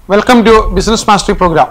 welcome to business mastery program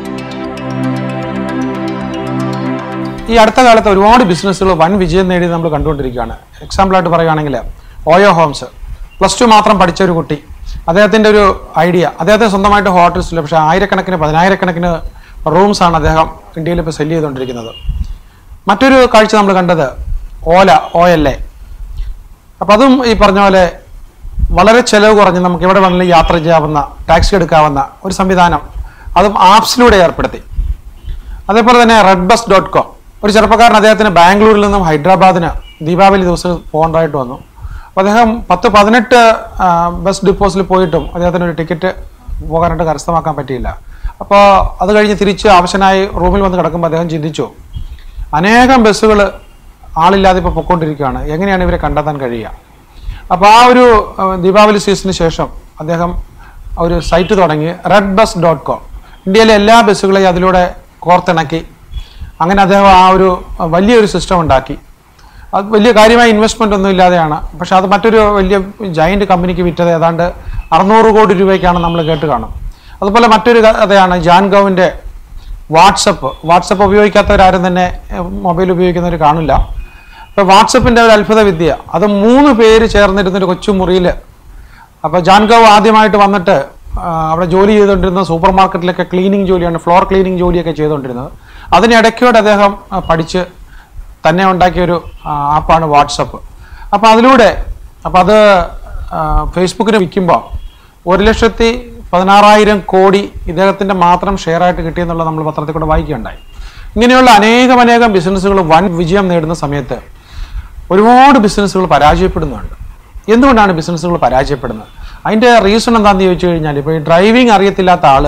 ഈ അടുത്ത കാലത്ത് ഒരുപാട് ബിസിനസ്സുകൾ വൻ വിജയം നേടി നമ്മൾ കണ്ടുകൊണ്ടിരിക്കുകയാണ് എക്സാമ്പിളായിട്ട് പറയുകയാണെങ്കിൽ ഓയോ ഹോംസ് പ്ലസ് ടു മാത്രം പഠിച്ച ഒരു കുട്ടി അദ്ദേഹത്തിൻ്റെ ഒരു ഐഡിയ അദ്ദേഹത്തിന് സ്വന്തമായിട്ട് ഹോട്ടൽസ് ഇല്ല പക്ഷേ ആയിരക്കണക്കിന് പതിനായിരക്കണക്കിന് റൂംസാണ് അദ്ദേഹം ഇന്ത്യയിൽ ഇപ്പോൾ സെല്ല് ചെയ്തുകൊണ്ടിരിക്കുന്നത് മറ്റൊരു കാഴ്ച നമ്മൾ കണ്ടത് ഓല ഒ എൽ എ അപ്പം അതും ഈ പറഞ്ഞ പോലെ വളരെ ചെലവ് കുറഞ്ഞ് നമുക്ക് എവിടെ വേണമെങ്കിലും യാത്ര ചെയ്യാവുന്ന ടാക്സി എടുക്കാവുന്ന ഒരു സംവിധാനം അതും ആപ്സിലൂടെ ഏർപ്പെടുത്തി അതേപോലെ തന്നെ റെഡ് ബസ് ഡോട്ട് കോം ഒരു ചെറുപ്പക്കാരൻ അദ്ദേഹത്തിന് ബാംഗ്ലൂരിൽ നിന്നും ഹൈദരാബാദിന് ദീപാവലി ദിവസം പോകേണ്ടതായിട്ട് വന്നു അപ്പോൾ അദ്ദേഹം പത്ത് പതിനെട്ട് ആ, ബസ് ഡിപ്പോസിൽ പോയിട്ടും അദ്ദേഹത്തിന് ഒരു ടിക്കറ്റ് പോകാനായിട്ട് കരസ്ഥമാക്കാൻ പറ്റിയില്ല അപ്പോൾ അത് കഴിഞ്ഞ് തിരിച്ച് ആവശ്യനായി റൂമിൽ വന്ന് കിടക്കുമ്പോൾ അദ്ദേഹം ചിന്തിച്ചു അനേകം ബസ്സുകൾ ആളില്ലാതെ ഇപ്പോൾ പൊയ്ക്കൊണ്ടിരിക്കുകയാണ് എങ്ങനെയാണ് ഇവരെ കണ്ടെത്താൻ കഴിയുക അപ്പോൾ ആ ഒരു ആ, ദീപാവലി സീസണിന് ശേഷം അദ്ദേഹം ഒരു സൈറ്റ് തുടങ്ങി റെഡ് ബസ് ഡോട്ട് കോം ഇന്ത്യയിലെ എല്ലാ ബസ്സുകളെയും അതിലൂടെ കോർത്തിണക്കി അങ്ങനെ അദ്ദേഹം ആ ഒരു ആ, വലിയൊരു സിസ്റ്റം ഉണ്ടാക്കി അത് വലിയ കാര്യമായ ഇൻവെസ്റ്റ്മെൻ്റ് ഒന്നും ഇല്ലാതെയാണ് പക്ഷെ അത് മറ്റൊരു വലിയ ജയൻറ്റ് കമ്പനിക്ക് വിറ്റത് ഏതാണ്ട് അറുന്നൂറ് കോടി രൂപയ്ക്കാണ് നമ്മൾ കേട്ട് കാണും അതുപോലെ മറ്റൊരു കഥയാണ് ജാൻഗോവിൻ്റെ വാട്സപ്പ് വാട്സപ്പ് ഉപയോഗിക്കാത്തവരാരും തന്നെ മൊബൈൽ ഉപയോഗിക്കുന്നവർ കാണില്ല അപ്പോൾ വാട്സപ്പിൻ്റെ ഒരു അത്ഭുത വിദ്യ അത് മൂന്ന് പേര് ചേർന്നിരുന്നൊരു കൊച്ചു മുറിയിൽ അപ്പോൾ ജാൻഗവ് ആദ്യമായിട്ട് വന്നിട്ട് ആ, അവിടെ ജോലി ചെയ്തുകൊണ്ടിരുന്ന സൂപ്പർ മാർക്കറ്റിലൊക്കെ ക്ലീനിങ് ജോലിയാണ് ഫ്ലോർ ക്ലീനിങ് ജോലിയൊക്കെ ചെയ്തുകൊണ്ടിരുന്നത് അതിനിടയ്ക്കൂടെ അദ്ദേഹം ആ, പഠിച്ച് തന്നെ ഉണ്ടാക്കിയൊരു ആ, ആപ്പാണ് വാട്സപ്പ് അപ്പോൾ അതിലൂടെ അപ്പോൾ അത് ആ, ഫേസ്ബുക്കിന് വിൽക്കുമ്പോൾ ഒരു ലക്ഷത്തി പതിനാറായിരം കോടി ഇദ്ദേഹത്തിൻ്റെ മാത്രം ഷെയറായിട്ട് കിട്ടിയെന്നുള്ള നമ്മൾ പത്രത്തിൽ കൂടെ വായിക്കുകയുണ്ടായി ഇങ്ങനെയുള്ള അനേകം അനേകം ബിസിനസ്സുകൾ വൻ വിജയം നേടുന്ന സമയത്ത് ഒരുപാട് ബിസിനസ്സുകൾ പരാജയപ്പെടുന്നുണ്ട് എന്തുകൊണ്ടാണ് ബിസിനസ്സുകൾ പരാജയപ്പെടുന്നത് അതിൻ്റെ റീസൺ എന്താണെന്ന് ചോദിച്ചു കഴിഞ്ഞാൽ ഇപ്പോൾ ഈ ഡ്രൈവിംഗ് അറിയത്തില്ലാത്ത ആൾ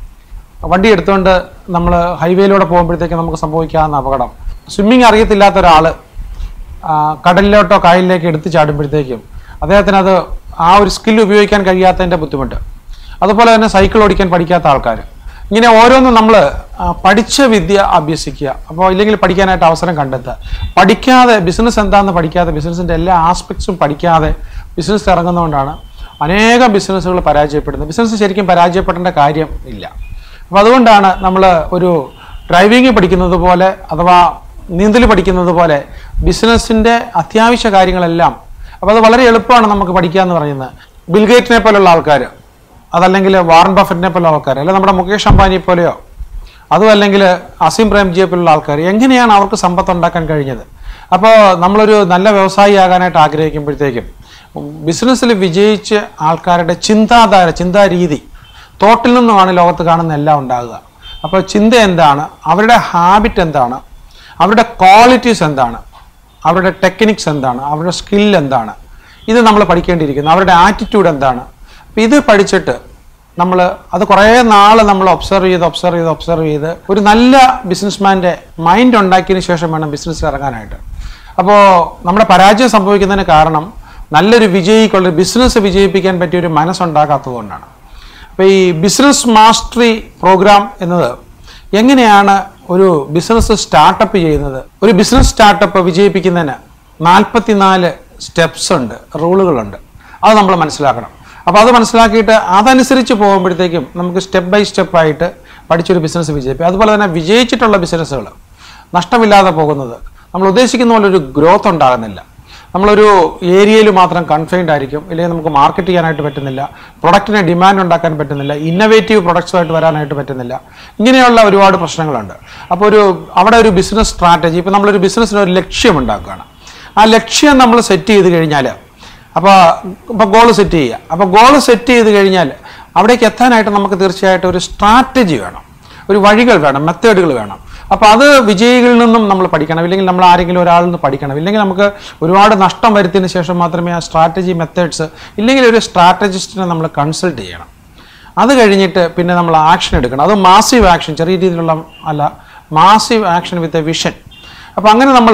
വണ്ടി എടുത്തുകൊണ്ട് നമ്മൾ ഹൈവേയിലൂടെ പോകുമ്പോഴത്തേക്ക് നമുക്ക് സംഭവിക്കാവുന്ന അപകടം സ്വിമ്മിങ് അറിയത്തില്ലാത്ത ഒരാൾ കടലിലോട്ടോ കായലിലേക്ക് എടുത്ത് ചാടുമ്പോഴത്തേക്കും അദ്ദേഹത്തിന് അത് ആ ഒരു സ്കിൽ ഉപയോഗിക്കാൻ കഴിയാത്തതിൻ്റെ ബുദ്ധിമുട്ട് അതുപോലെ തന്നെ സൈക്കിൾ ഓടിക്കാൻ പഠിക്കാത്ത ആൾക്കാർ ഇങ്ങനെ ഓരോന്നും നമ്മൾ പഠിച്ച വിദ്യ അഭ്യസിക്കുക അപ്പോൾ ഇല്ലെങ്കിൽ പഠിക്കാനായിട്ട് അവസരം കണ്ടെത്തുക പഠിക്കാതെ ബിസിനസ് എന്താണെന്ന് പഠിക്കാതെ ബിസിനസ്സിൻ്റെ എല്ലാ ആസ്പെക്ട്സും പഠിക്കാതെ ബിസിനസ് ഇറങ്ങുന്നതുകൊണ്ടാണ് അനേകം ബിസിനസ്സുകൾ പരാജയപ്പെടുന്നത് ബിസിനസ് ശരിക്കും പരാജയപ്പെടേണ്ട കാര്യം ഇല്ല അപ്പോൾ അതുകൊണ്ടാണ് നമ്മൾ ഒരു ഡ്രൈവിംഗ് പഠിക്കുന്നത് പോലെ അഥവാ നീന്തൽ പഠിക്കുന്നത് പോലെ ബിസിനസ്സിൻ്റെ അത്യാവശ്യ കാര്യങ്ങളെല്ലാം അപ്പോൾ അത് വളരെ എളുപ്പമാണ് നമുക്ക് പഠിക്കുക എന്ന് പറയുന്നത് ബിൽഗേറ്റിനെ പോലുള്ള ആൾക്കാർ അതല്ലെങ്കിൽ വാറൻ ബഫറ്റിനെ പോലുള്ള ആൾക്കാർ അല്ലെങ്കിൽ നമ്മുടെ മുകേഷ് അംബാനിയെ പോലെയോ അതും അല്ലെങ്കിൽ അസീം പ്രേംജിയെ പോലുള്ള ആൾക്കാർ എങ്ങനെയാണ് അവർക്ക് സമ്പത്ത് ഉണ്ടാക്കാൻ കഴിഞ്ഞത് അപ്പോൾ നമ്മളൊരു നല്ല വ്യവസായി ആകാനായിട്ട് ആഗ്രഹിക്കുമ്പോഴത്തേക്കും ബിസിനസ്സിൽ വിജയിച്ച ആൾക്കാരുടെ ചിന്താധാര ചിന്താരീതി തോട്ടിൽ നിന്നുമാണ് ലോകത്ത് കാണുന്ന എല്ലാം ഉണ്ടാകുക അപ്പോൾ ചിന്ത എന്താണ് അവരുടെ ഹാബിറ്റ് എന്താണ് അവരുടെ ക്വാളിറ്റീസ് എന്താണ് അവരുടെ ടെക്നിക്സ് എന്താണ് അവരുടെ സ്കിൽ എന്താണ് ഇത് നമ്മൾ പഠിക്കേണ്ടിയിരിക്കുന്നു അവരുടെ ആറ്റിറ്റ്യൂഡ് എന്താണ് അപ്പോൾ ഇത് പഠിച്ചിട്ട് നമ്മൾ അത് കുറേ നാൾ നമ്മൾ ഒബ്സർവ് ചെയ്ത് ഒബ്സർവ് ചെയ്ത് ഒബ്സർവ് ചെയ്ത് ഒരു നല്ല ബിസിനസ്മാൻ്റെ മൈൻഡ് ഉണ്ടാക്കിയതിന് ശേഷം വേണം ബിസിനസ്സിൽ ഇറങ്ങാനായിട്ട് അപ്പോൾ നമ്മുടെ പരാജയം സംഭവിക്കുന്നതിന് കാരണം നല്ലൊരു വിജയിക്കുള്ള ബിസിനസ് വിജയിപ്പിക്കാൻ പറ്റിയ ഒരു മനസ്സുണ്ടാകാത്തത് കൊണ്ടാണ് അപ്പോൾ ഈ ബിസിനസ് മാസ്റ്ററി പ്രോഗ്രാം എന്നത് എങ്ങനെയാണ് ഒരു ബിസിനസ് സ്റ്റാർട്ടപ്പ് ചെയ്യുന്നത് ഒരു ബിസിനസ് സ്റ്റാർട്ടപ്പ് വിജയിപ്പിക്കുന്നതിന് നാൽപ്പത്തിനാല് സ്റ്റെപ്സ് ഉണ്ട് റൂളുകളുണ്ട് അത് നമ്മൾ മനസ്സിലാക്കണം അപ്പോൾ അത് മനസ്സിലാക്കിയിട്ട് അതനുസരിച്ച് പോകുമ്പോഴത്തേക്കും നമുക്ക് സ്റ്റെപ്പ് ബൈ സ്റ്റെപ്പായിട്ട് പഠിച്ചൊരു ബിസിനസ് വിജയിപ്പിക്കും അതുപോലെ തന്നെ വിജയിച്ചിട്ടുള്ള ബിസിനസ്സുകൾ നഷ്ടമില്ലാതെ പോകുന്നത് നമ്മൾ ഉദ്ദേശിക്കുന്ന പോലെ ഒരു ഗ്രോത്ത് ഉണ്ടാകുന്നില്ല നമ്മളൊരു ഏരിയയിൽ മാത്രം കൺഫൈൻഡ് ആയിരിക്കും ഇല്ലെങ്കിൽ നമുക്ക് മാർക്കറ്റ് ചെയ്യാനായിട്ട് പറ്റുന്നില്ല പ്രൊഡക്റ്റിന് ഡിമാൻഡ് ഉണ്ടാക്കാൻ പറ്റുന്നില്ല ഇന്നവേറ്റീവ് പ്രൊഡക്ട്സുമായിട്ട് വരാനായിട്ട് പറ്റുന്നില്ല ഇങ്ങനെയുള്ള ഒരുപാട് പ്രശ്നങ്ങളുണ്ട് അപ്പോൾ ഒരു അവിടെ ഒരു ബിസിനസ് സ്ട്രാറ്റജി ഇപ്പോൾ നമ്മളൊരു ബിസിനസ്സിന് ഒരു ലക്ഷ്യം ഉണ്ടാക്കുകയാണ് ആ ലക്ഷ്യം നമ്മൾ സെറ്റ് ചെയ്ത് കഴിഞ്ഞാൽ അപ്പോൾ ഇപ്പോൾ ഗോൾ സെറ്റ് ചെയ്യുക അപ്പോൾ ഗോൾ സെറ്റ് ചെയ്ത് കഴിഞ്ഞാൽ അവിടേക്ക് എത്താനായിട്ട് നമുക്ക് തീർച്ചയായിട്ടും ഒരു സ്ട്രാറ്റജി വേണം ഒരു വഴികൾ വേണം മെത്തേഡുകൾ വേണം അപ്പോൾ അത് വിജയികളിൽ നിന്നും നമ്മൾ പഠിക്കണം ഇല്ലെങ്കിൽ നമ്മൾ ആരെങ്കിലും ഒരാളിൽ നിന്ന് പഠിക്കണം ഇല്ലെങ്കിൽ നമുക്ക് ഒരുപാട് നഷ്ടം വരുത്തിയതിന് ശേഷം മാത്രമേ ആ സ്ട്രാറ്റജി മെത്തേഡ്സ് ഇല്ലെങ്കിൽ ഒരു സ്ട്രാറ്റജിസ്റ്റിനെ നമ്മൾ കൺസൾട്ട് ചെയ്യണം അത് കഴിഞ്ഞിട്ട് പിന്നെ നമ്മൾ ആക്ഷൻ എടുക്കണം അത് മാസീവ് ആക്ഷൻ ചെറിയ രീതിയിലുള്ള അല്ല massive action with a vision അപ്പോൾ അങ്ങനെ നമ്മൾ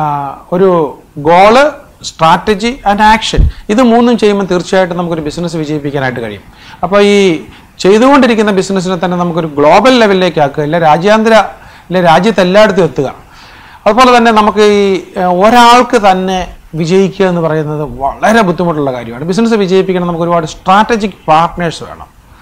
ഒരു ഗോള് സ്ട്രാറ്റജി ആൻഡ് ആക്ഷൻ ഇത് മൂന്നും ചെയ്യുമ്പോൾ തീർച്ചയായിട്ടും നമുക്കൊരു ബിസിനസ് വിജയിപ്പിക്കാനായിട്ട് കഴിയും അപ്പോൾ ഈ ചെയ്തുകൊണ്ടിരിക്കുന്ന ബിസിനസ്സിനെ തന്നെ നമുക്കൊരു ഗ്ലോബൽ ലെവലിലേക്ക് ആക്കുക ഇല്ല രാജ്യാന്തര ഇല്ല രാജ്യത്ത് എല്ലായിടത്തും എത്തുക അതുപോലെ തന്നെ നമുക്ക് ഈ ഏഹ്, ഒരാൾക്ക് തന്നെ വിജയിക്കുക എന്ന് പറയുന്നത് വളരെ ബുദ്ധിമുട്ടുള്ള കാര്യമാണ് ബിസിനസ് വിജയിപ്പിക്കണം നമുക്ക് ഒരുപാട് സ്ട്രാറ്റജിക് പാർട്ട്നേഴ്സ് വേണം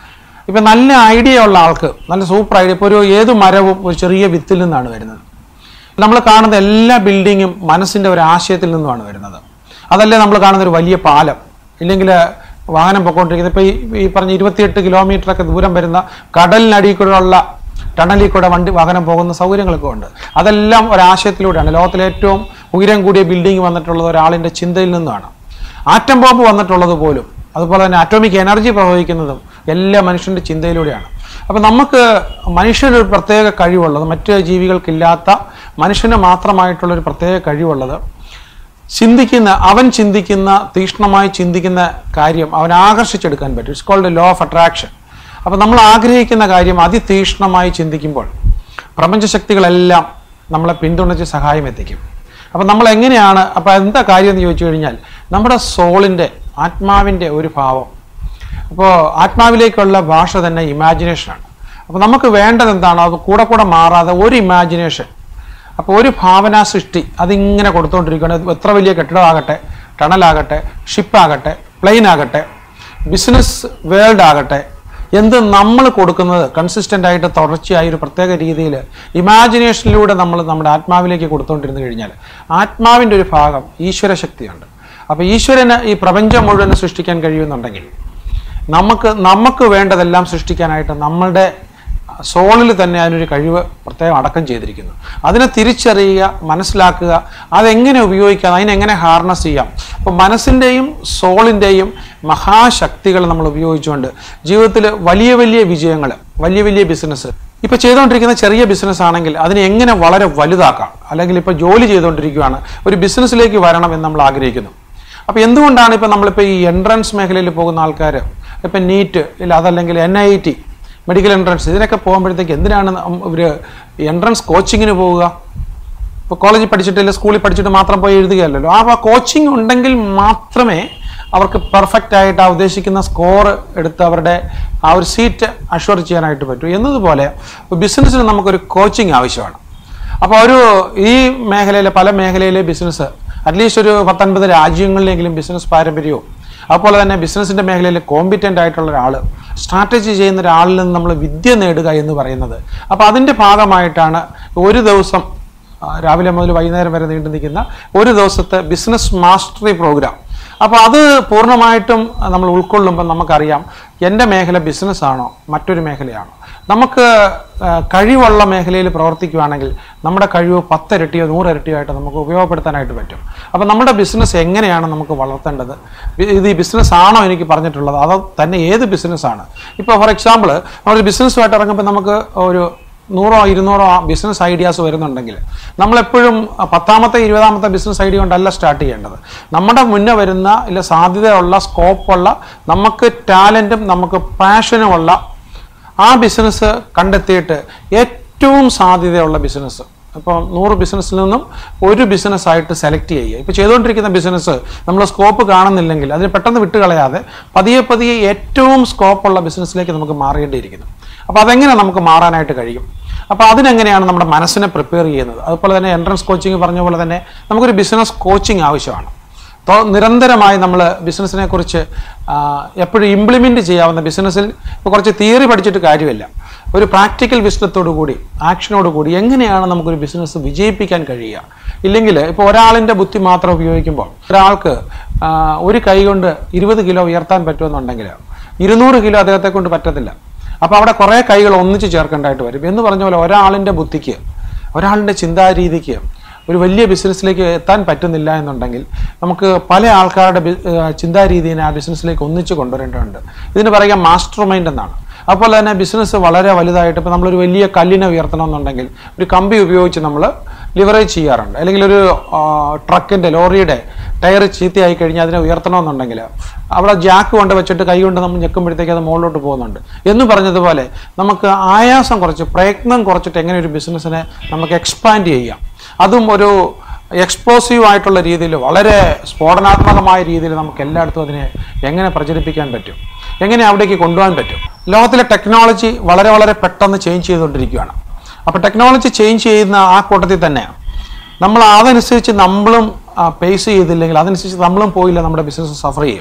ഇപ്പം നല്ല ഐഡിയ ഉള്ള ആൾക്ക് നല്ല സൂപ്പർ ഐഡിയ ഇപ്പോൾ ഒരു ഏത് മരവും ഒരു ചെറിയ വിത്തിൽ നിന്നാണ് വരുന്നത് നമ്മൾ കാണുന്ന എല്ലാ ബിൽഡിങ്ങും മനസ്സിൻ്റെ ഒരു ആശയത്തിൽ നിന്നുമാണ് വരുന്നത് അതല്ലേ നമ്മൾ കാണുന്ന ഒരു വലിയ പാലം ഇല്ലെങ്കിൽ വാഹനം പൊക്കോണ്ടിരിക്കുന്നത് ഇപ്പോൾ ഈ ഈ പറഞ്ഞ ഇരുപത്തിയെട്ട് കിലോമീറ്ററൊക്കെ ദൂരം വരുന്ന കടലിനടിയിൽ കൂടെയുള്ള ടണലിൽ കൂടെ വണ്ടി വാഹനം പോകുന്ന സൗകര്യങ്ങളൊക്കെ ഉണ്ട് അതെല്ലാം ഒരാശയത്തിലൂടെയാണ് ലോകത്തിലെ ഏറ്റവും ഉയരം കൂടിയ ബിൽഡിംഗ് വന്നിട്ടുള്ളത് ഒരാളിൻ്റെ ചിന്തയിൽ നിന്നാണ് ആറ്റം ബോംബ് വന്നിട്ടുള്ളത് പോലും അതുപോലെ തന്നെ അറ്റോമിക് എനർജി പ്രവഹിക്കുന്നതും എല്ലാ മനുഷ്യൻ്റെ ചിന്തയിലൂടെയാണ് അപ്പം നമുക്ക് മനുഷ്യനൊരു പ്രത്യേക കഴിവുള്ളത് മറ്റ് ജീവികൾക്കില്ലാത്ത മനുഷ്യന് മാത്രമായിട്ടുള്ള ഒരു പ്രത്യേക കഴിവുള്ളത് ചിന്തിക്കുന്ന അവൻ ചിന്തിക്കുന്ന തീക്ഷ്ണമായി ചിന്തിക്കുന്ന കാര്യം അവൻ ആകർഷിച്ചെടുക്കാൻ പറ്റും it's called law of attraction അപ്പം നമ്മൾ ആഗ്രഹിക്കുന്ന കാര്യം അതിതീക്ഷ്ണമായി ചിന്തിക്കുമ്പോൾ പ്രപഞ്ചശക്തികളെല്ലാം നമ്മളെ പിന്തുണച്ച് സഹായം എത്തിക്കും അപ്പം നമ്മൾ എങ്ങനെയാണ് അപ്പം എന്താ കാര്യം എന്ന് ചോദിച്ചു കഴിഞ്ഞാൽ നമ്മുടെ സോളിൻ്റെ ആത്മാവിൻ്റെ ഒരു ഭാവം അപ്പോൾ ആത്മാവിലേക്കുള്ള ഭാഷ തന്നെ ഇമാജിനേഷനാണ് അപ്പോൾ നമുക്ക് വേണ്ടത് എന്താണോ അത് കൂടെ കൂടെ മാറാതെ ഒരു ഇമാജിനേഷൻ അപ്പോൾ ഒരു ഭാവനാ സൃഷ്ടി അതിങ്ങനെ കൊടുത്തുകൊണ്ടിരിക്കുകയാണ് ഇത് എത്ര വലിയ കെട്ടിടമാകട്ടെ ടണലാകട്ടെ ഷിപ്പാകട്ടെ പ്ലെയിൻ ആകട്ടെ ബിസിനസ് വേൾഡ് ആകട്ടെ എന്ത് നമ്മൾ കൊടുക്കുന്നത് കൺസിസ്റ്റൻ്റ് ആയിട്ട് തുടർച്ചയായി ഒരു പ്രത്യേക രീതിയിൽ ഇമാജിനേഷനിലൂടെ നമ്മൾ നമ്മുടെ ആത്മാവിലേക്ക് കൊടുത്തുകൊണ്ടിരുന്നു കഴിഞ്ഞാൽ ആത്മാവിൻ്റെ ഒരു ഭാഗം ഈശ്വര ശക്തിയുണ്ട് അപ്പോൾ ഈശ്വരന് ഈ പ്രപഞ്ചം മുഴുവൻ സൃഷ്ടിക്കാൻ കഴിയുമെന്നുണ്ടെങ്കിൽ നമുക്ക് നമുക്ക് വേണ്ടതെല്ലാം സൃഷ്ടിക്കാനായിട്ട് നമ്മളുടെ സോളിൽ തന്നെ അതിനൊരു കഴിവ് പ്രത്യേകം അടക്കം ചെയ്തിരിക്കുന്നു അതിനെ തിരിച്ചറിയുക മനസ്സിലാക്കുക അതെങ്ങനെ ഉപയോഗിക്കാം അതിനെങ്ങനെ ഹാർനസ് ചെയ്യാം അപ്പോൾ മനസ്സിൻ്റെയും സോളിൻ്റെയും മഹാശക്തികൾ നമ്മൾ ഉപയോഗിച്ചുകൊണ്ട് ജീവിതത്തിൽ വലിയ വലിയ വിജയങ്ങൾ വലിയ വലിയ ബിസിനസ് ഇപ്പോൾ ചെയ്തുകൊണ്ടിരിക്കുന്ന ചെറിയ ബിസിനസ് ആണെങ്കിൽ അതിനെ എങ്ങനെ വളരെ വലുതാക്കാം അല്ലെങ്കിൽ ഇപ്പോൾ ജോലി ചെയ്തുകൊണ്ടിരിക്കുകയാണ് ഒരു ബിസിനസ്സിലേക്ക് വരണം എന്ന് നമ്മൾ ആഗ്രഹിക്കുന്നു അപ്പോൾ എന്തുകൊണ്ടാണ് ഇപ്പോൾ നമ്മളിപ്പോൾ ഈ എൻട്രൻസ് മേഖലയിൽ പോകുന്ന ആൾക്കാർ ഇപ്പം നീറ്റ് ഇല്ല അതല്ലെങ്കിൽ N I T medical entrance ഇതിനൊക്കെ പോകുമ്പോഴത്തേക്ക് എന്തിനാണ് ഇവർ എൻട്രൻസ് കോച്ചിങ്ങിന് പോവുക ഇപ്പോൾ കോളേജിൽ പഠിച്ചിട്ടില്ല സ്കൂളിൽ പഠിച്ചിട്ട് മാത്രം പോയി എഴുതുകയല്ലല്ലോ ആ കോച്ചിങ് ഉണ്ടെങ്കിൽ മാത്രമേ അവർക്ക് പെർഫെക്റ്റ് ആയിട്ട് ആ ഉദ്ദേശിക്കുന്ന സ്കോർ എടുത്ത് അവരുടെ ആ ഒരു സീറ്റ് അഷ്വർ ചെയ്യാനായിട്ട് പറ്റൂ എന്നതുപോലെ ബിസിനസ്സിന് നമുക്കൊരു കോച്ചിങ് ആവശ്യമാണ് അപ്പോൾ ഒരു ഈ മേഖലയിലെ പല മേഖലയിലെ ബിസിനസ് അറ്റ്ലീസ്റ്റ് ഒരു പത്തൊൻപത് രാജ്യങ്ങളിലെങ്കിലും ബിസിനസ് പാരമ്പര്യവും അതുപോലെ തന്നെ ബിസിനസ്സിൻ്റെ മേഖലയിൽ കോമ്പിറ്റൻ്റ് ആയിട്ടുള്ള ഒരാൾ സ്ട്രാറ്റജി ചെയ്യുന്ന ഒരാളിൽ നിന്ന് നമ്മൾ വിദ്യ നേടുക എന്ന് പറയുന്നത് അപ്പോൾ അതിൻ്റെ ഭാഗമായിട്ടാണ് ഒരു ദിവസം ആ, രാവിലെ മുതൽ വൈകുന്നേരം വരെ നീണ്ടു നിൽക്കുന്ന ഒരു ദിവസത്തെ ബിസിനസ് മാസ്റ്ററി പ്രോഗ്രാം അപ്പോൾ അത് പൂർണ്ണമായിട്ടും നമ്മൾ ഉൾക്കൊള്ളുമ്പോൾ നമുക്കറിയാം എൻ്റെ മേഖല ബിസിനസ് ആണോ മറ്റൊരു മേഖലയാണോ നമുക്ക് ആ, കഴിവുള്ള മേഖലയിൽ പ്രവർത്തിക്കുകയാണെങ്കിൽ നമ്മുടെ കഴിവ് പത്തിരട്ടിയോ നൂറിരട്ടിയോ ആയിട്ട് നമുക്ക് ഉപയോഗപ്പെടുത്താനായിട്ട് പറ്റും അപ്പോൾ നമ്മുടെ ബിസിനസ് എങ്ങനെയാണ് നമുക്ക് വളർത്തേണ്ടത് ബി- ഇത് ഈ ബിസിനസ് ആണോ എനിക്ക് പറഞ്ഞിട്ടുള്ളത് അതോ തന്നെ ഏത് ബിസിനസ്സാണ് ഇപ്പോൾ ഫോർ എക്സാമ്പിൾ നമ്മളൊരു ബിസിനസ്സുമായിട്ട് ഇറങ്ങുമ്പോൾ നമുക്ക് ഒരു നൂറോ ഇരുന്നൂറോ ബിസിനസ് ഐഡിയാസ് വരുന്നുണ്ടെങ്കിൽ നമ്മളെപ്പോഴും പത്താമത്തെ ഇരുപതാമത്തെ ബിസിനസ് ഐഡിയ കൊണ്ടല്ല സ്റ്റാർട്ട് ചെയ്യേണ്ടത് നമ്മുടെ മുന്നേ വരുന്ന ഇല്ല സാധ്യതയുള്ള സ്കോപ്പുള്ള നമുക്ക് ടാലൻറ്റും നമുക്ക് പാഷനുമുള്ള ആ ബിസിനസ് കണ്ടെത്തിയിട്ട് ഏറ്റവും സാധ്യതയുള്ള ബിസിനസ് ഇപ്പോൾ നൂറ് ബിസിനസ്സിൽ നിന്നും ഒരു ബിസിനസ്സായിട്ട് സെലക്ട് ചെയ്യുക ഇപ്പോൾ ചെയ്തുകൊണ്ടിരിക്കുന്ന ബിസിനസ് നമ്മൾ സ്കോപ്പ് കാണുന്നില്ലെങ്കിൽ അതിന് പെട്ടെന്ന് വിട്ടുകളയാതെ പതിയെ പതിയെ ഏറ്റവും സ്കോപ്പുള്ള ബിസിനസ്സിലേക്ക് നമുക്ക് മാറേണ്ടിയിരിക്കുന്നു അപ്പോൾ അതെങ്ങനെ നമുക്ക് മാറാനായിട്ട് കഴിയും അപ്പോൾ അതിനെങ്ങനെയാണ് നമ്മുടെ മനസ്സിനെ പ്രിപ്പയർ ചെയ്യുന്നത് അതുപോലെ തന്നെ എൻട്രൻസ് കോച്ചിങ് പറഞ്ഞ പോലെ തന്നെ നമുക്കൊരു ബിസിനസ് കോച്ചിങ് ആവശ്യമാണ് തോ- നിരന്തരമായി നമ്മൾ ബിസിനസ്സിനെ കുറിച്ച് എപ്പോഴും ഇംപ്ലിമെൻ്റ് ചെയ്യാവുന്ന ബിസിനസ്സിൽ ഇപ്പോൾ കുറച്ച് തിയറി പഠിച്ചിട്ട് കാര്യമില്ല ഒരു പ്രാക്ടിക്കൽ വിശദത്തോടു കൂടി ആക്ഷനോട് കൂടി എങ്ങനെയാണ് നമുക്കൊരു ബിസിനസ് വിജയിപ്പിക്കാൻ കഴിയുക ഇല്ലെങ്കിൽ ഇപ്പോൾ ഒരാളിൻ്റെ ബുദ്ധി മാത്രം ഉപയോഗിക്കുമ്പോൾ ഒരാൾക്ക് ആ, ഒരു കൈ കൊണ്ട് ഇരുപത് കിലോ ഉയർത്താൻ പറ്റുമെന്നുണ്ടെങ്കിൽ ഇരുന്നൂറ് കിലോ അദ്ദേഹത്തെ കൊണ്ട് പറ്റത്തില്ല അപ്പോൾ അവിടെ കുറേ കൈകൾ ഒന്നിച്ച് ചേർക്കേണ്ടതായിട്ട് വരും എന്ന് പറഞ്ഞ പോലെ ഒരാളിൻ്റെ ബുദ്ധിക്ക് ഒരാളുടെ ചിന്താരീതിക്ക് ഒരു വലിയ ബിസിനസ്സിലേക്ക് എത്താൻ പറ്റുന്നില്ല എന്നുണ്ടെങ്കിൽ നമുക്ക് പല ആൾക്കാരുടെ ബി- ഏഹ് ചിന്താരീതിനെ ആ ബിസിനസ്സിലേക്ക് ഒന്നിച്ച് കൊണ്ടുവരേണ്ടതുണ്ട് ഇതിന് പറയുക മാസ്റ്റർ മൈൻഡ് എന്നാണ് അതുപോലെ തന്നെ ബിസിനസ് വളരെ വലുതായിട്ട് ഇപ്പോൾ നമ്മളൊരു വലിയ കല്ലിനെ ഉയർത്തണമെന്നുണ്ടെങ്കിൽ ഒരു കമ്പി ഉപയോഗിച്ച് നമ്മൾ ലിവറേജ് ചെയ്യാറുണ്ട് അല്ലെങ്കിൽ ഒരു ട്രക്കിൻ്റെ ലോറിയുടെ ടയർ ചീത്തയായി കഴിഞ്ഞാൽ അതിനെ ഉയർത്തണമെന്നുണ്ടെങ്കിൽ അവിടെ ജാക്ക് കൊണ്ട് വെച്ചിട്ട് കൈ കൊണ്ട് നമ്മൾ ഞെക്കുമ്പോഴത്തേക്ക് അത് മുകളിലോട്ട് പോകുന്നുണ്ട് എന്ന് പറഞ്ഞതുപോലെ നമുക്ക് ആയാസം കുറച്ച് പ്രയത്നം കുറച്ചിട്ട് എങ്ങനെ ഒരു ബിസിനസ്സിനെ നമുക്ക് എക്സ്പാൻഡ് ചെയ്യാം അതും ഒരു എക്സ്പ്ലോസീവ് ആയിട്ടുള്ള രീതിയിൽ വളരെ സ്ഫോടനാത്മകമായ രീതിയിൽ നമുക്ക് എല്ലായിടത്തും അതിനെ എങ്ങനെ പ്രചരിപ്പിക്കാൻ പറ്റും എങ്ങനെ അവിടേക്ക് കൊണ്ടുപോകാൻ പറ്റും ലോകത്തിലെ ടെക്നോളജി വളരെ വളരെ പെട്ടെന്ന് ചേഞ്ച് ചെയ്തുകൊണ്ടിരിക്കുകയാണ് അപ്പോൾ ടെക്നോളജി ചേഞ്ച് ചെയ്യുന്ന ആ കൂട്ടത്തിൽ തന്നെ നമ്മൾ അതനുസരിച്ച് നമ്മളും പേസ് ചെയ്തില്ലെങ്കിൽ അതനുസരിച്ച് നമ്മളും പോയില്ല നമ്മുടെ ബിസിനസ് സഫർ ചെയ്യും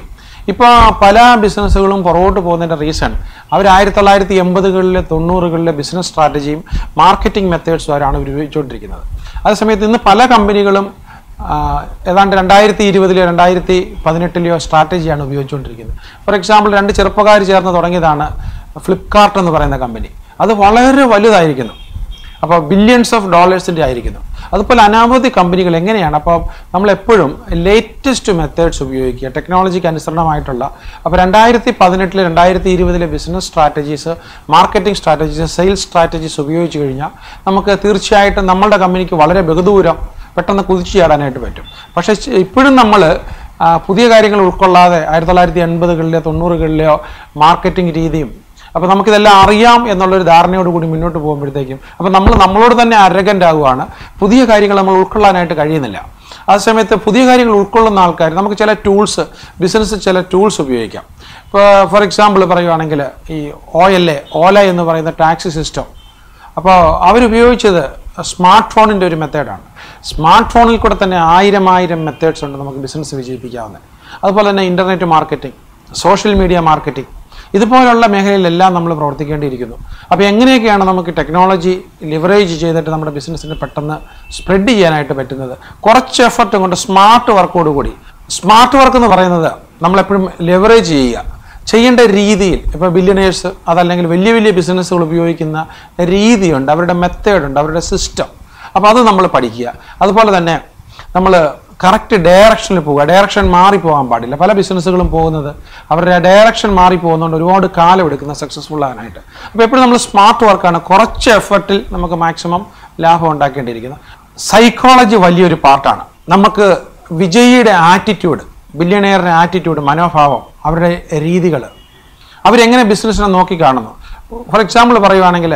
ഇപ്പോൾ പല ബിസിനസ്സുകളും പുറകോട്ട് പോകുന്നതിൻ്റെ റീസൺ അവർ ആയിരത്തി തൊള്ളായിരത്തി എൺപതുകളിലെ തൊണ്ണൂറുകളിലെ ബിസിനസ് സ്ട്രാറ്റജിയും മാർക്കറ്റിംഗ് മെത്തേഡ്സും അവരാണ് ഉപയോഗിച്ചുകൊണ്ടിരിക്കുന്നത് അതേസമയത്ത് ഇന്ന് പല കമ്പനികളും ആ, ഏതാണ്ട് രണ്ടായിരത്തി ഇരുപതിലെയോ രണ്ടായിരത്തി പതിനെട്ടിലെയോ സ്ട്രാറ്റജിയാണ് ഉപയോഗിച്ചുകൊണ്ടിരിക്കുന്നത് ഫോർ എക്സാമ്പിൾ രണ്ട് ചെറുപ്പക്കാർ ചേർന്ന് തുടങ്ങിയതാണ് ഫ്ലിപ്കാർട്ട് എന്ന് പറയുന്ന കമ്പനി അത് വളരെ വലുതായിരിക്കുന്നു അപ്പോൾ ബില്യൺസ് ഓഫ് ഡോളേഴ്സിൻ്റെ ആയിരിക്കുന്നു അതുപോലെ അനാവധി കമ്പനികൾ എങ്ങനെയാണ് അപ്പോൾ നമ്മൾ എപ്പോഴും ലേറ്റസ്റ്റ് മെത്തേഡ്സ് ഉപയോഗിക്കുക ടെക്നോളജിക്ക് അനുസരണമായിട്ടുള്ള അപ്പോൾ രണ്ടായിരത്തി പതിനെട്ടിൽ രണ്ടായിരത്തി ഇരുപതിലെ business strategies marketing strategies sales strategies ഉപയോഗിച്ച് കഴിഞ്ഞാൽ നമുക്ക് തീർച്ചയായിട്ടും നമ്മളുടെ കമ്പനിക്ക് വളരെ ബഹുദൂരം പെട്ടെന്ന് കുതിച്ചു ചാടാനായിട്ട് പറ്റും പക്ഷേ ച- ഇപ്പോഴും നമ്മൾ പുതിയ കാര്യങ്ങൾ ഉൾക്കൊള്ളാതെ ആയിരത്തി തൊള്ളായിരത്തി എൺപതുകളിലെയോ തൊണ്ണൂറുകളിലെയോ മാർക്കറ്റിംഗ് രീതിയും അപ്പോൾ നമുക്കിതെല്ലാം അറിയാം എന്നുള്ളൊരു ധാരണയോട് കൂടി മുന്നോട്ട് പോകുമ്പോഴത്തേക്കും അപ്പോൾ നമ്മൾ നമ്മളോട് തന്നെ അരഗൻ്റ് ആകുവാണ് പുതിയ കാര്യങ്ങൾ നമ്മൾ ഉൾക്കൊള്ളാനായിട്ട് കഴിയുന്നില്ല ആ സമയത്ത് പുതിയ കാര്യങ്ങൾ ഉൾക്കൊള്ളുന്ന ആൾക്കാർ നമുക്ക് ചില ടൂൾസ് ബിസിനസ് ചില ടൂൾസ് ഉപയോഗിക്കാം ഇപ്പോൾ ഫോർ എക്സാമ്പിൾ പറയുവാണെങ്കിൽ ഈ ഒ എൽ എ ഓല എന്ന് പറയുന്ന ടാക്സി സിസ്റ്റം അപ്പോൾ അവരുപയോഗിച്ചത് സ്മാർട്ട് ഫോണിൻ്റെ ഒരു മെത്തേഡാണ് സ്മാർട്ട് ഫോണിൽ കൂടെ തന്നെ ആയിരം ആയിരം മെത്തേഡ്സ് ഉണ്ട് നമുക്ക് ബിസിനസ് വിജയിപ്പിക്കാവുന്നത് അതുപോലെ തന്നെ internet marketing social media marketing ഇതുപോലുള്ള മേഖലയിലെല്ലാം നമ്മൾ പ്രവർത്തിക്കേണ്ടിയിരിക്കുന്നു അപ്പോൾ എങ്ങനെയൊക്കെയാണ് നമുക്ക് ടെക്നോളജി ലിവറേജ് ചെയ്തിട്ട് നമ്മുടെ ബിസിനസ്സിന് പെട്ടെന്ന് സ്പ്രെഡ് ചെയ്യാനായിട്ട് പറ്റുന്നത് കുറച്ച് എഫർട്ട് കൊണ്ട് സ്മാർട്ട് വർക്കോട് കൂടി സ്മാർട്ട് വർക്ക് എന്ന് പറയുന്നത് നമ്മളെപ്പോഴും ലെവറേജ് ചെയ്യുക ചെയ്യേണ്ട രീതിയിൽ ഇപ്പോൾ ബില്യനേഴ്സ് അതല്ലെങ്കിൽ വലിയ വലിയ ബിസിനസ്സുകൾ ഉപയോഗിക്കുന്ന രീതിയുണ്ട് അവരുടെ മെത്തേഡുണ്ട് അവരുടെ സിസ്റ്റം അപ്പോൾ അത് നമ്മൾ പഠിക്കുക അതുപോലെ തന്നെ നമ്മൾ കറക്റ്റ് ഡയറക്ഷനിൽ പോവുക ഡയറക്ഷൻ മാറിപ്പോകാൻ പാടില്ല പല ബിസിനസ്സുകളും പോകുന്നത് അവരുടെ ഡയറക്ഷൻ മാറി പോകുന്നതുകൊണ്ട് ഒരുപാട് കാലം എടുക്കുന്ന സക്സസ്ഫുൾ ആകാനായിട്ട് അപ്പോൾ എപ്പോഴും നമ്മൾ സ്മാർട്ട് വർക്കാണ് കുറച്ച് എഫർട്ടിൽ നമുക്ക് മാക്സിമം ലാഭം ഉണ്ടാക്കേണ്ടിയിരിക്കുന്നത് സൈക്കോളജി വലിയൊരു പാർട്ടാണ് നമുക്ക് വിജയിയുടെ ആറ്റിറ്റ്യൂഡ് ബില്യണിയറിൻ്റെ ആറ്റിറ്റ്യൂഡ് മനോഭാവം അവരുടെ രീതികൾ അവരെങ്ങനെ ബിസിനസ്സിനെ നോക്കിക്കാണുന്നു ഫോർ എക്സാമ്പിൾ പറയുവാണെങ്കിൽ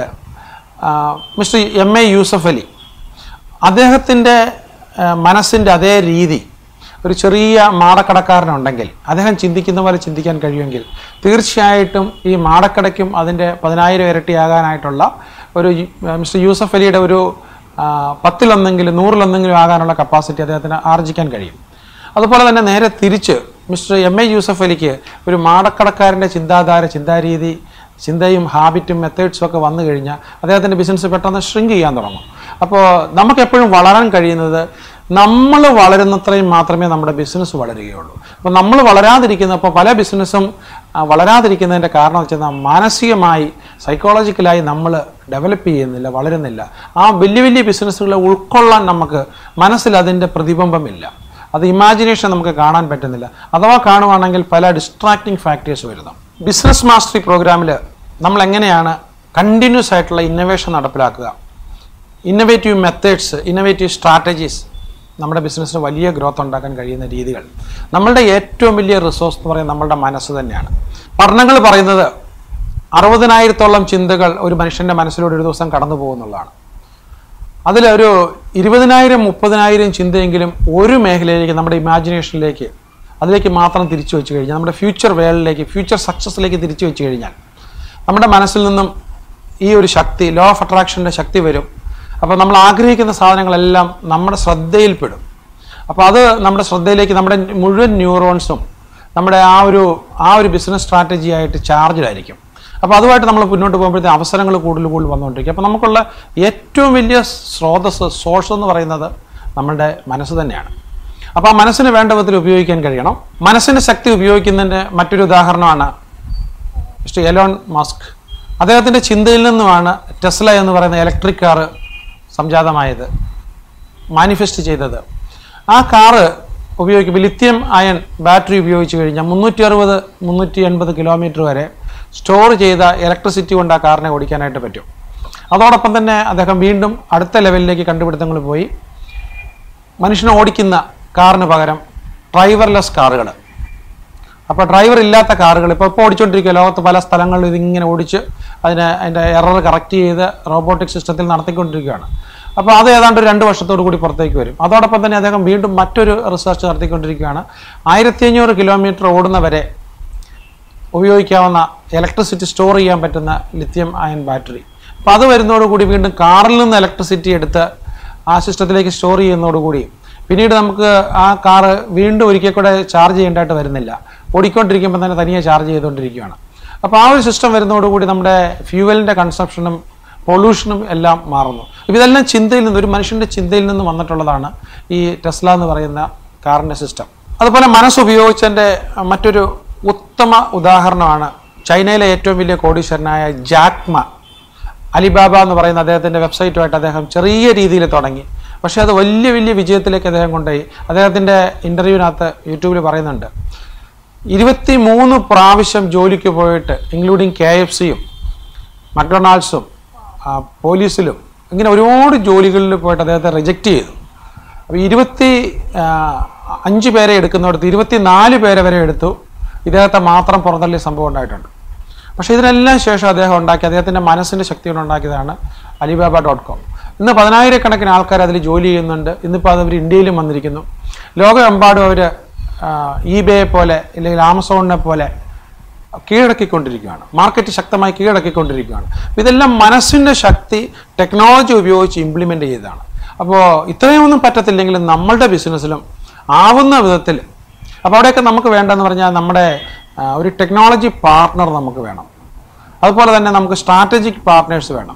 mister M A Yusuf Ali അദ്ദേഹത്തിൻ്റെ മനസ്സിൻ്റെ അതേ രീതി ഒരു ചെറിയ മാടക്കടക്കാരനുണ്ടെങ്കിൽ അദ്ദേഹം ചിന്തിക്കുന്ന പോലെ ചിന്തിക്കാൻ കഴിയുമെങ്കിൽ തീർച്ചയായിട്ടും ഈ മാടക്കടയ്ക്കും അതിൻ്റെ പതിനായിരം ഇരട്ടിയാകാനായിട്ടുള്ള ഒരു യു- മിസ്റ്റർ യൂസഫ് അലിയുടെ ഒരു ആ, പത്തിലൊന്നെങ്കിലും നൂറിലൊന്നെങ്കിലും ആകാനുള്ള കപ്പാസിറ്റി അദ്ദേഹത്തിന് ആർജിക്കാൻ കഴിയും അതുപോലെ തന്നെ നേരെ തിരിച്ച് മിസ്റ്റർ എം എ യൂസഫ് അലിക്ക് ഒരു മാടക്കടക്കാരൻ്റെ ചിന്താധാര ചിന്താരീതി ചിന്തയും ഹാബിറ്റും മെത്തേഡ്സും ഒക്കെ വന്നു കഴിഞ്ഞാൽ അദ്ദേഹത്തിൻ്റെ ബിസിനസ് പെട്ടെന്ന് ഷ്രിങ്ക് ചെയ്യാൻ തുടങ്ങും അപ്പോൾ നമുക്കെപ്പോഴും വളരാൻ കഴിയുന്നത് നമ്മൾ വളരുന്നത്രയും മാത്രമേ നമ്മുടെ ബിസിനസ് വളരുകയുള്ളൂ അപ്പോൾ നമ്മൾ വളരാതിരിക്കുന്നപ്പോൾ പല ബിസിനസ്സും ആ, വളരാതിരിക്കുന്നതിൻ്റെ കാരണം വെച്ചാൽ മാനസികമായി സൈക്കോളജിക്കലായി നമ്മൾ ഡെവലപ്പ് ചെയ്യുന്നില്ല വളരുന്നില്ല ആ വലിയ വലിയ ബിസിനസ്സുകളെ ഉൾക്കൊള്ളാൻ നമുക്ക് മനസ്സിൽ അതിൻ്റെ പ്രതിബിംബമില്ല അത് ഇമാജിനേഷൻ നമുക്ക് കാണാൻ പറ്റുന്നില്ല അഥവാ കാണുവാണെങ്കിൽ പല ഡിസ്ട്രാക്റ്റിംഗ് ഫാക്ടേഴ്സ് വരുന്നു ബിസിനസ് മാസ്റ്ററി പ്രോഗ്രാമിൽ നമ്മൾ എങ്ങനെയാണ് കണ്ടിന്യൂസ് ആയിട്ടുള്ള ഇന്നോവേഷൻ നടപ്പിലാക്കുക ഇന്നവേറ്റീവ് മെത്തേഡ്സ് ഇന്നവേറ്റീവ് സ്ട്രാറ്റജീസ് നമ്മുടെ ബിസിനസ്സിന് വലിയ ഗ്രോത്ത് ഉണ്ടാക്കാൻ കഴിയുന്ന രീതികൾ നമ്മളുടെ ഏറ്റവും വലിയ റിസോഴ്സ് എന്ന് പറയുന്നത് നമ്മളുടെ മനസ്സ് തന്നെയാണ് പഠനങ്ങൾ പറയുന്നത് അറുപതിനായിരത്തോളം ചിന്തകൾ ഒരു മനുഷ്യൻ്റെ മനസ്സിലൂടെ ഒരു ദിവസം കടന്നു പോകുന്നുള്ളതാണ് അതിലൊരു ഇരുപതിനായിരം മുപ്പതിനായിരം ചിന്തയെങ്കിലും ഒരു മേഖലയിലേക്ക് നമ്മുടെ ഇമാജിനേഷനിലേക്ക് അതിലേക്ക് മാത്രം തിരിച്ചു വെച്ച് കഴിഞ്ഞാൽ നമ്മുടെ ഫ്യൂച്ചർ വേൾഡിലേക്ക് ഫ്യൂച്ചർ സക്സസ്സിലേക്ക് തിരിച്ചു വെച്ച് കഴിഞ്ഞാൽ നമ്മുടെ മനസ്സിൽ നിന്നും ഈ ഒരു ശക്തി ലോ ഓഫ് അട്രാക്ഷൻ്റെ ശക്തി വരും അപ്പോൾ നമ്മൾ ആഗ്രഹിക്കുന്ന സാധനങ്ങളെല്ലാം നമ്മുടെ ശ്രദ്ധയിൽപ്പെടും അപ്പോൾ അത് നമ്മുടെ ശ്രദ്ധയിലേക്ക് നമ്മുടെ മുഴുവൻ ന്യൂറോൺസും നമ്മുടെ ആ ഒരു ആ ഒരു ബിസിനസ് സ്ട്രാറ്റജി ആയിട്ട് ചാർജ്ഡ് ആയിരിക്കും അപ്പോൾ അതുമായിട്ട് നമ്മൾ മുന്നോട്ട് പോകുമ്പോഴത്തെ അവസരങ്ങൾ കൂടുതൽ കൂടുതൽ വന്നുകൊണ്ടിരിക്കും അപ്പോൾ നമുക്കുള്ള ഏറ്റവും വലിയ സ്രോതസ് സോഴ്സ് എന്ന് പറയുന്നത് നമ്മളുടെ മനസ്സ് തന്നെയാണ് അപ്പോൾ ആ മനസ്സിന് വേണ്ട വിധത്തിൽ ഉപയോഗിക്കാൻ കഴിയണം മനസ്സിൻ്റെ ശക്തി ഉപയോഗിക്കുന്നതിൻ്റെ മറ്റൊരു ഉദാഹരണമാണ് മിസ്റ്റർ എലോൺ മസ്ക് അദ്ദേഹത്തിൻ്റെ ചിന്തയിൽ നിന്നുമാണ് ടെസ്ല എന്ന് പറയുന്ന ഇലക്ട്രിക് കാറ് സംജാതമായത് മാനിഫെസ്റ്റ് ചെയ്തത് ആ കാറ് ഉപയോഗിക്കുമ്പോൾ ലിത്യം അയൺ ബാറ്ററി ഉപയോഗിച്ച് കഴിഞ്ഞാൽ മുന്നൂറ്റി അറുപത് മുന്നൂറ്റി എൺപത് കിലോമീറ്റർ വരെ സ്റ്റോർ ചെയ്ത ഇലക്ട്രിസിറ്റി കൊണ്ട് ആ കാറിനെ ഓടിക്കാനായിട്ട് പറ്റും അതോടൊപ്പം തന്നെ അദ്ദേഹം വീണ്ടും അടുത്ത ലെവലിലേക്ക് കണ്ടുപിടുത്തങ്ങൾ പോയി മനുഷ്യനെ ഓടിക്കുന്ന കാറിന് പകരം ഡ്രൈവർലെസ് കാറുകൾ അപ്പോൾ ഡ്രൈവർ ഇല്ലാത്ത കാറുകൾ ഇപ്പോൾ ഇപ്പോൾ ഓടിച്ചുകൊണ്ടിരിക്കുക ലോകത്ത് പല സ്ഥലങ്ങളിലും ഇതിങ്ങനെ ഓടിച്ച് അതിനെ അതിൻ്റെ എറർ കറക്റ്റ് ചെയ്ത് റോബോട്ടിക് സിസ്റ്റത്തിൽ നടത്തിക്കൊണ്ടിരിക്കുകയാണ് അപ്പോൾ അത് ഏതാണ്ട് ഒരു രണ്ട് വർഷത്തോടു കൂടി പുറത്തേക്ക് വരും അതോടൊപ്പം തന്നെ അദ്ദേഹം വീണ്ടും മറ്റൊരു റിസർച്ച് നടത്തിക്കൊണ്ടിരിക്കുകയാണ് ആയിരത്തി അഞ്ഞൂറ് കിലോമീറ്റർ ഓടുന്നവരെ ഉപയോഗിക്കാവുന്ന ഇലക്ട്രിസിറ്റി സ്റ്റോർ ചെയ്യാൻ പറ്റുന്ന ലിത്യം അയൺ ബാറ്ററി അപ്പോൾ അത് വരുന്നതോടുകൂടി വീണ്ടും കാറിൽ നിന്ന് ഇലക്ട്രിസിറ്റി എടുത്ത് ആ സിസ്റ്റത്തിലേക്ക് സ്റ്റോർ ചെയ്യുന്നതോടുകൂടി പിന്നീട് നമുക്ക് ആ കാറ് വീണ്ടും ഒരിക്കൽ കൂടെ ചാർജ് ചെയ്യേണ്ടതായിട്ട് വരുന്നില്ല ഓടിക്കൊണ്ടിരിക്കുമ്പോൾ തന്നെ തനിയെ ചാർജ് ചെയ്തുകൊണ്ടിരിക്കുകയാണ് അപ്പോൾ ആ ഒരു സിസ്റ്റം വരുന്നതോടുകൂടി നമ്മുടെ ഫ്യൂവലിൻ്റെ കൺസപ്ഷനും പൊല്യൂഷനും എല്ലാം മാറുന്നു അപ്പോൾ ഇതെല്ലാം ചിന്തയിൽ നിന്ന് ഒരു മനുഷ്യൻ്റെ ചിന്തയിൽ നിന്ന് വന്നിട്ടുള്ളതാണ് ഈ ടെസ്ല എന്ന് പറയുന്ന കാറിൻ്റെ സിസ്റ്റം അതുപോലെ മനസ്സുപയോഗിച്ചതിൻ്റെ മറ്റൊരു ഉത്തമ ഉദാഹരണമാണ് ചൈനയിലെ ഏറ്റവും വലിയ കോടീശ്വരനായ ജാക്മ അലിബാബ എന്ന് പറയുന്ന അദ്ദേഹത്തിൻ്റെ വെബ്സൈറ്റുമായിട്ട് അദ്ദേഹം ചെറിയ രീതിയിൽ തുടങ്ങി പക്ഷേ അത് വലിയ വലിയ വിജയത്തിലേക്ക് അദ്ദേഹം കൊണ്ടുപോയി അദ്ദേഹത്തിൻ്റെ ഇൻ്റർവ്യൂവിനകത്ത് യൂട്യൂബിൽ പറയുന്നുണ്ട് ഇരുപത്തി മൂന്ന് പ്രാവശ്യം ജോലിക്ക് പോയിട്ട് ഇൻക്ലൂഡിങ് കെ എഫ് സിയും മക്ഡൊണാൾഡ്സും ആ, പോലീസിലും ഇങ്ങനെ ഒരുപാട് ജോലികളിൽ പോയിട്ട് അദ്ദേഹത്തെ റിജക്റ്റ് ചെയ്തു അപ്പോൾ ഇരുപത്തി ആ, അഞ്ച് പേരെ എടുക്കുന്നിടത്ത് ഇരുപത്തി നാല് പേരെ വരെ എടുത്തു ഇദ്ദേഹത്തെ മാത്രം പുറന്തള്ളിയ സംഭവം ഉണ്ടായിട്ടുണ്ട് പക്ഷേ ഇതിനെല്ലാം ശേഷം അദ്ദേഹം ഉണ്ടാക്കി അദ്ദേഹത്തിൻ്റെ മനസ്സിൻ്റെ ശക്തി കൊണ്ട് ഉണ്ടാക്കിയതാണ് അലിബാബ ഡോട്ട് കോം ഇന്ന് പതിനായിരക്കണക്കിന് ആൾക്കാർ അതിൽ ജോലി ചെയ്യുന്നുണ്ട് ഇന്നിപ്പോൾ അത് അവർ ഇന്ത്യയിലും വന്നിരിക്കുന്നു ലോകമെമ്പാടും അവർ ഇബേയെ പോലെ അല്ലെങ്കിൽ ആമസോണിനെ പോലെ കീഴടക്കിക്കൊണ്ടിരിക്കുകയാണ് മാർക്കറ്റ് ശക്തമായി കീഴടക്കിക്കൊണ്ടിരിക്കുകയാണ് അപ്പോൾ ഇതെല്ലാം മനസ്സിൻ്റെ ശക്തി ടെക്നോളജി ഉപയോഗിച്ച് ഇംപ്ലിമെൻ്റ് ചെയ്തതാണ് അപ്പോൾ ഇത്രയൊന്നും പറ്റത്തില്ലെങ്കിലും നമ്മളുടെ ബിസിനസ്സിലും ആവുന്ന വിധത്തിൽ അപ്പോൾ അവിടെയൊക്കെ നമുക്ക് വേണ്ടതെന്ന് പറഞ്ഞാൽ നമ്മുടെ ആ, ഒരു ടെക്നോളജി പാർട്ട്ണർ നമുക്ക് വേണം അതുപോലെ തന്നെ നമുക്ക് സ്ട്രാറ്റജിക് പാർട്ട്നേഴ്സ് വേണം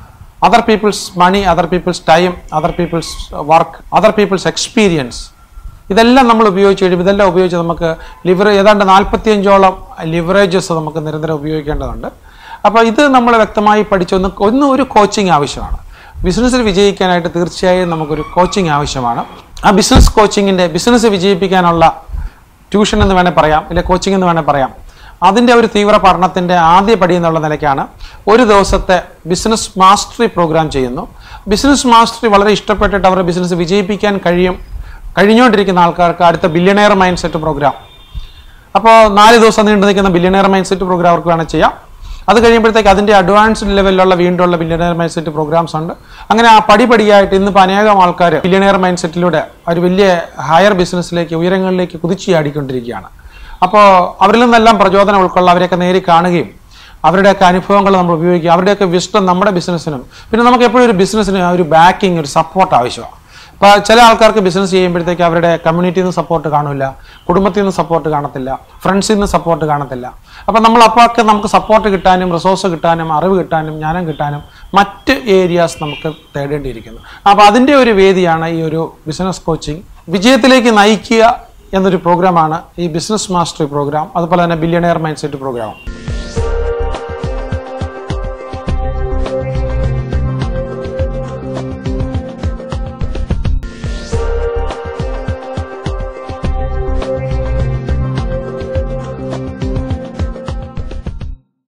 other people's money other people's time other people's work other people's experience ഇതെല്ലാം നമ്മൾ ഉപയോഗിച്ച് കഴിയുമ്പോൾ ഇതെല്ലാം ഉപയോഗിച്ച് നമുക്ക് ലിവർ ഏതാണ്ട് നാൽപ്പത്തിയഞ്ചോളം ലിവറേജസ് നമുക്ക് നിരന്തരം ഉപയോഗിക്കേണ്ടതുണ്ട് അപ്പോൾ ഇത് നമ്മൾ വ്യക്തമായി പഠിച്ചൊന്ന് ഒന്ന് ഒരു കോച്ചിങ് ആവശ്യമാണ് ബിസിനസ്സിൽ വിജയിക്കാനായിട്ട് തീർച്ചയായും നമുക്കൊരു കോച്ചിങ് ആവശ്യമാണ് ആ ബിസിനസ് കോച്ചിങ്ങിൻ്റെ ബിസിനസ് വിജയിപ്പിക്കാനുള്ള ട്യൂഷൻ എന്ന് വേണേൽ പറയാം ഇല്ലെ കോച്ചിങ് എന്ന് വേണേൽ പറയാം അതിൻ്റെ ഒരു തീവ്ര പഠനത്തിൻ്റെ ആദ്യ പടി എന്നുള്ള നിലയ്ക്കാണ് ഒരു ദിവസത്തെ ബിസിനസ് മാസ്റ്ററി പ്രോഗ്രാം ചെയ്യുന്നു ബിസിനസ് മാസ്റ്ററി വളരെ ഇഷ്ടപ്പെട്ടിട്ട് അവരുടെ ബിസിനസ് വിജയിപ്പിക്കാൻ കഴിയും കഴിഞ്ഞുകൊണ്ടിരിക്കുന്ന ആൾക്കാർക്ക് അടുത്ത ബില്യണയർ മൈൻഡ് സെറ്റ് പ്രോഗ്രാം അപ്പോൾ നാല് ദിവസം നീണ്ടു നിൽക്കുന്ന ബില്യണയർ മൈൻഡ് സെറ്റ് പ്രോഗ്രാം അവർക്ക് വേണം ചെയ്യാം അത് കഴിയുമ്പോഴത്തേക്ക് അതിൻ്റെ അഡ്വാൻസ്ഡ് ലെവലിലുള്ള വീണ്ടുള്ള ബില്യണയർ മൈൻഡ് സെറ്റ് പ്രോഗ്രാംസ് ഉണ്ട് അങ്ങനെ ആ പടിപടിയായിട്ട് ഇന്നിപ്പോൾ അനേകം ആൾക്കാർ ബില്യണയർ മൈൻഡ് സെറ്റിലൂടെ ഒരു വലിയ ഹയർ ബിസിനസ്സിലേക്ക് ഉയരങ്ങളിലേക്ക് കുതിച്ചുചാടിക്കൊണ്ടിരിക്കുകയാണ് അപ്പോൾ അവരിൽ നിന്നെല്ലാം പ്രചോദനം ഉൾക്കൊള്ള അവരെയൊക്കെ നേരി കാണുകയും അവരുടെയൊക്കെ അനുഭവങ്ങൾ നമ്മൾ ഉപയോഗിക്കുക അവരുടെയൊക്കെ വിഷ്ടം നമ്മുടെ ബിസിനസ്സിനും പിന്നെ നമുക്ക് എപ്പോഴും ഒരു ബിസിനസ്സിന് ഒരു ബാക്കിംഗ് ഒരു സപ്പോർട്ട് ആവശ്യമാണ് ഇപ്പോൾ ചില ആൾക്കാർക്ക് ബിസിനസ് ചെയ്യുമ്പോഴത്തേക്ക് അവരുടെ കമ്മ്യൂണിറ്റിയിൽ നിന്ന് സപ്പോർട്ട് കാണില്ല കുടുംബത്തിൽ നിന്ന് സപ്പോർട്ട് കാണത്തില്ല ഫ്രണ്ട്സിൽ നിന്ന് സപ്പോർട്ട് കാണത്തില്ല അപ്പോൾ നമ്മൾ അപ്പോഴൊക്കെ നമുക്ക് സപ്പോർട്ട് കിട്ടാനും റിസോഴ്സ് കിട്ടാനും അറിവ് കിട്ടാനും ജ്ഞാനം കിട്ടാനും മറ്റ് ഏരിയാസ് നമുക്ക് തേടേണ്ടിയിരിക്കുന്നു അപ്പോൾ അതിൻ്റെ ഒരു വേദിയാണ് ഈ ഒരു ബിസിനസ് കോച്ചിങ് വിജയത്തിലേക്ക് നയിക്കുക എന്നൊരു പ്രോഗ്രാമാണ് ഈ ബിസിനസ് മാസ്റ്ററി പ്രോഗ്രാം അതുപോലെ തന്നെ ബില്യണയർ മൈൻഡ് സെറ്റ് പ്രോഗ്രാം